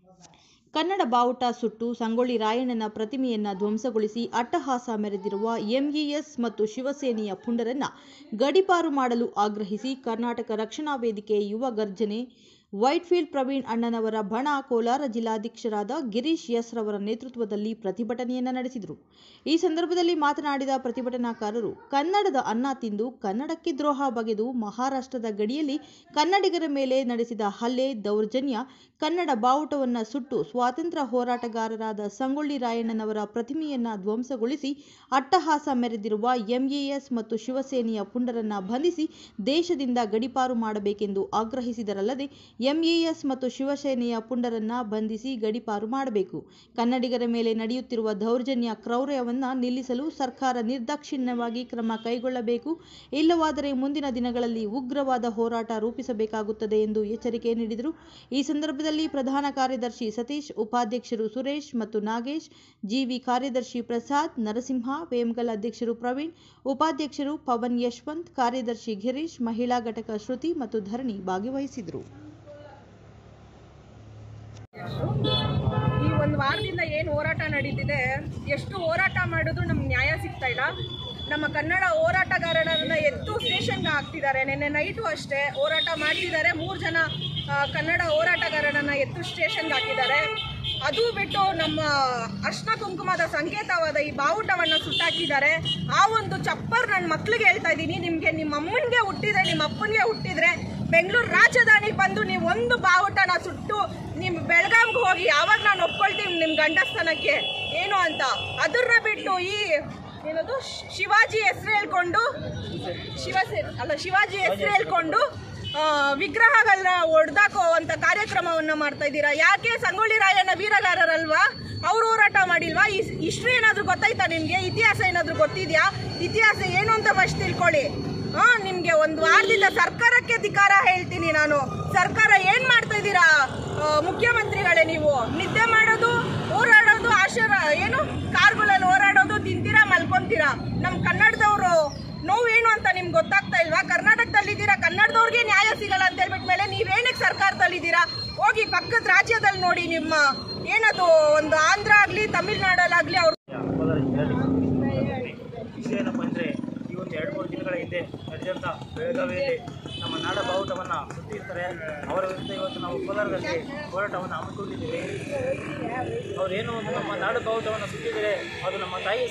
ಕನ್ನಡ ಬಾವುಟ ಸುಟ್ಟು ಸಂಗೊಳ್ಳಿ ರಾಯಣ್ಣನ ಪ್ರತಿಮೆಯನ್ನ ಧ್ವಂಸಗೊಳಿಸಿ ಅಟ್ಟಹಾಸ ಮೆರೆದಿರುವ ಎಂಇಎಸ್ ಮತ್ತು ಶಿವಸೇನೆಯ ಪುಂಡರನ್ನ ಗಡೀಪಾರು ಮಾಡಲು ಆಗ್ರಹಿಸಿ ಕರ್ನಾಟಕ ರಕ್ಷಣಾ ವೇದಿಕೆ ಯುವ ಗರ್ಜನೆ ವೈಟ್ಫೀಲ್ಡ್ ಪ್ರವೀಣ್ ಅಣ್ಣನವರ ಬಣ ಕೋಲಾರ ಜಿಲ್ಲಾಧ್ಯಕ್ಷರಾದ ಗಿರೀಶ್ ಎಸ್ ರವರ ನೇತೃತ್ವದಲ್ಲಿ ಪ್ರತಿಭಟನೆಯನ್ನ ನಡೆಸಿದರು ಈ ಸಂದರ್ಭದಲ್ಲಿ ಮಾತನಾಡಿದ ಪ್ರತಿಭಟನಾಕಾರರು ಕನ್ನಡದ ಅನ್ನ ತಿಂದು ಕನ್ನಡಕ್ಕೆ ದ್ರೋಹ ಬಗೆದು ಮಹಾರಾಷ್ಟ್ರದ ಗಡಿಯಲ್ಲಿ ಕನ್ನಡಿಗರ ಮೇಲೆ ನಡೆಸಿದ ಹಲ್ಲೆ ದೌರ್ಜನ್ಯ ಕನ್ನಡ ಬಾವುಟವನ್ನ ಸುಟ್ಟು ಸ್ವಾತಂತ್ರ್ಯ ಹೋರಾಟಗಾರರಾದ ಸಂಗೊಳ್ಳಿ ರಾಯಣ್ಣನವರ ಪ್ರತಿಮೆಯನ್ನ ಧ್ವಂಸಗೊಳಿಸಿ ಅಟ್ಟಹಾಸ ಮೆರೆದಿರುವ ಎಂಇಎಸ್ ಮತ್ತು ಶಿವಸೇನೆಯ ಪುಂಡರನ್ನ ಬಂಧಿಸಿ ದೇಶದಿಂದ ಗಡೀಪಾರು ಮಾಡಬೇಕೆಂದು ಆಗ್ರಹಿಸಿದರಲ್ಲದೆ ಎಂಇಎಸ್ ಮತ್ತು ಶಿವಸೇನೆಯ ಪುಂಡರನ್ನ ಬಂಧಿಸಿ ಗಡೀಪಾರು ಮಾಡಬೇಕು ಕನ್ನಡಿಗರ ಮೇಲೆ ನಡೆಯುತ್ತಿರುವ ದೌರ್ಜನ್ಯ ಕ್ರೌರ್ಯವನ್ನ ನಿಲ್ಲಿಸಲು ಸರ್ಕಾರ ನಿರ್ದಾಕ್ಷಿಣ್ಯವಾಗಿ ಕ್ರಮ ಕೈಗೊಳ್ಳಬೇಕು ಇಲ್ಲವಾದರೆ ಮುಂದಿನ ದಿನಗಳಲ್ಲಿ ಉಗ್ರವಾದ ಹೋರಾಟ ರೂಪಿಸಬೇಕಾಗುತ್ತದೆ ಎಂದು ಎಚ್ಚರಿಕೆ ನೀಡಿದರು ಈ ಸಂದರ್ಭದಲ್ಲಿ ಪ್ರಧಾನ ಕಾರ್ಯದರ್ಶಿ ಸತೀಶ್ ಉಪಾಧ್ಯಕ್ಷರು ಸುರೇಶ್ ಮತ್ತು ನಾಗೇಶ್ ಜಿವಿ ಕಾರ್ಯದರ್ಶಿ ಪ್ರಸಾದ್ ನರಸಿಂಹ ವೇಮಗಲ್ ಅಧ್ಯಕ್ಷರು ಪ್ರವೀಣ್ ಉಪಾಧ್ಯಕ್ಷರು ಪವನ್ ಯಶವಂತ್ ಕಾರ್ಯದರ್ಶಿ ಗಿರೀಶ್ ಮಹಿಳಾ ಘಟಕ ಶ್ರುತಿ ಮತ್ತು ಧರಣಿ ಭಾಗವಹಿಸಿದರು ಈ ಒಂದು ವಾರದಿಂದ ಏನು ಹೋರಾಟ ನಡೀತಿದೆ ಎಷ್ಟು ಹೋರಾಟ ಮಾಡಿದ್ರು ನಮ್ಗೆ ನ್ಯಾಯ ಸಿಗ್ತಾ ಇಲ್ಲ ನಮ್ಮ ಕನ್ನಡ ಹೋರಾಟಗಾರರನ್ನ ಎತ್ತು ಸ್ಟೇಷನ್ಗೆ ಹಾಕ್ತಿದ್ದಾರೆ ನಿನ್ನೆ ನೈಟು ಅಷ್ಟೇ ಹೋರಾಟ ಮಾಡ್ತಿದ್ದಾರೆ ಮೂರು ಜನ ಆ, ಕನ್ನಡ ಹೋರಾಟಗಾರರನ್ನ ಎತ್ತು ಸ್ಟೇಷನ್ಗೆ ಹಾಕಿದ್ದಾರೆ ಅದು ಬಿಟ್ಟು ನಮ್ಮ ಅರ್ಶನ ಕುಂಕುಮದ ಸಂಕೇತವಾದ ಈ ಬಾವುಟವನ್ನು ಸುಟ್ಟಾಕಿದ್ದಾರೆ ಆ ಒಂದು ಚಪ್ಪರ್ ನನ್ನ ಮಕ್ಳಿಗೆ ಹೇಳ್ತಾ ಇದ್ದೀನಿ ನಿಮಗೆ ನಿಮ್ಮ ಅಮ್ಮನಿಗೆ ಹುಟ್ಟಿದ್ರೆ ನಿಮ್ಮ ಅಪ್ಪನಿಗೆ ಹುಟ್ಟಿದ್ರೆ ಬೆಂಗಳೂರು ರಾಜಧಾನಿಗೆ ಬಂದು ನೀವು ಒಂದು ಬಾವುಟನ ಸುಟ್ಟು ನಿಮ್ಮ ಬೆಳಗಾಂಗೆ ಹೋಗಿ ಯಾವಾಗ ನಾನು ಒಪ್ಕೊಳ್ತೀನಿ ನಿಮ್ಮ ಗಂಡಸ್ಥಾನಕ್ಕೆ ಏನು ಅಂತ ಅದನ್ನ ಬಿಟ್ಟು ಈ ಏನದು ಶ್- ಶಿವಾಜಿ ಹೆಸರು ಹೇಳ್ಕೊಂಡು ಶಿವಸೇನೆ ಅಲ್ಲ ಶಿವಾಜಿ ಹೆಸರು ಹೇಳ್ಕೊಂಡು ಆ, ವಿಗ್ರಹಗಳನ್ನ ಒಡೆದಾಕೋ ಅಂತ ಕಾರ್ಯಕ್ರಮವನ್ನ ಮಾಡ್ತಾ ಇದ್ದೀರಾ ಯಾಕೆ ಸಂಗೊಳ್ಳಿ ರಾಯಣ್ಣ ವೀರಗಾರರಲ್ವಾ ಅವ್ರು ಹೋರಾಟ ಮಾಡಿಲ್ವಾ ಹಿಸ್ಟ್ರಿ ಏನಾದ್ರು ಗೊತ್ತಾಯ್ತಾ ನಿಮ್ಗೆ ಇತಿಹಾಸ ಏನಾದ್ರು ಗೊತ್ತಿದ್ಯಾ ಇತಿಹಾಸ ಏನು ಅಂತ ಫಸ್ಟ್ ತಿಳ್ಕೊಳ್ಳಿ ಹಾ ನಿಮ್ಗೆ ಒಂದು ವಾರದಿಂದ ಸರ್ಕಾರಕ್ಕೆ ಧಿಕಾರ ಹೇಳ್ತೀನಿ ನಾನು ಸರ್ಕಾರ ಏನ್ ಮಾಡ್ತಾ ಇದ್ದೀರಾ ಆ, ಮುಖ್ಯಮಂತ್ರಿಗಳೇ ನೀವು ನಿದ್ದೆ ಮಾಡೋದು ಹೋರಾಡೋದು ಆಶೀರ್ವ ಏನು ಕಾರ್ಗಳಲ್ಲಿ ಹೋರಾಡೋದು ತಿಂತೀರಾ ಮಲ್ಕೊಂತೀರಾ ನಮ್ಮ ಕನ್ನಡದವರು ನೋವೇನು ಅಂತ ನಿಮ್ಗೆ ಗೊತ್ತಾಗ್ತಾ ಇಲ್ವಾ ಕರ್ನಾಟಕದಲ್ಲಿದ್ದೀರಾ ಕನ್ನಡದವ್ರಿಗೆ ನ್ಯಾಯ ಸಿಗಲ್ಲ ಅಂತ ಹೇಳ್ಬಿಟ್ಟ ಮೇಲೆ ನೀವೇನಕ್ಕೆ ಸರ್ಕಾರದಲ್ಲಿದ್ದೀರಾ ಹೋಗಿ ಪಕ್ಕದ ರಾಜ್ಯದಲ್ಲಿ ನೋಡಿ ನಿಮ್ಮ ಏನದು ಒಂದು ಆಂಧ್ರ ಆಗಲಿ ತಮಿಳ್ನಾಡಲ್ಲಾಗಲಿ ಅವ್ರು ಹಬ್ಬದ ಹಿನ್ನೆಲೆ ವಿಷಯ ಏನಪ್ಪ ಅಂದರೆ ಈ ಒಂದು ಎರಡು ಮೂರು ದಿನಗಳ ಹಿಂದೆ ನಡೆದಂಥ ಬೆಳಗಾವಿಯಲ್ಲಿ ನಮ್ಮ ನಾಡ ಬಾವುಟವನ್ನು ಸುತ್ತಿರ್ತಾರೆ ಅವರ ವಿರುದ್ಧ ಇವತ್ತು ನಾವು ಕೋಲಾರದಲ್ಲಿ ಹೋರಾಟವನ್ನು ಹಮ್ಮಿಕೊಂಡಿದ್ದೀವಿ ಅವರೇನು ಒಂದು ನಮ್ಮ ನಾಡ ಬಾವುಟವನ್ನು ಸುತ್ತಿದರೆ ಅದು ನಮ್ಮ ತಾಯಿ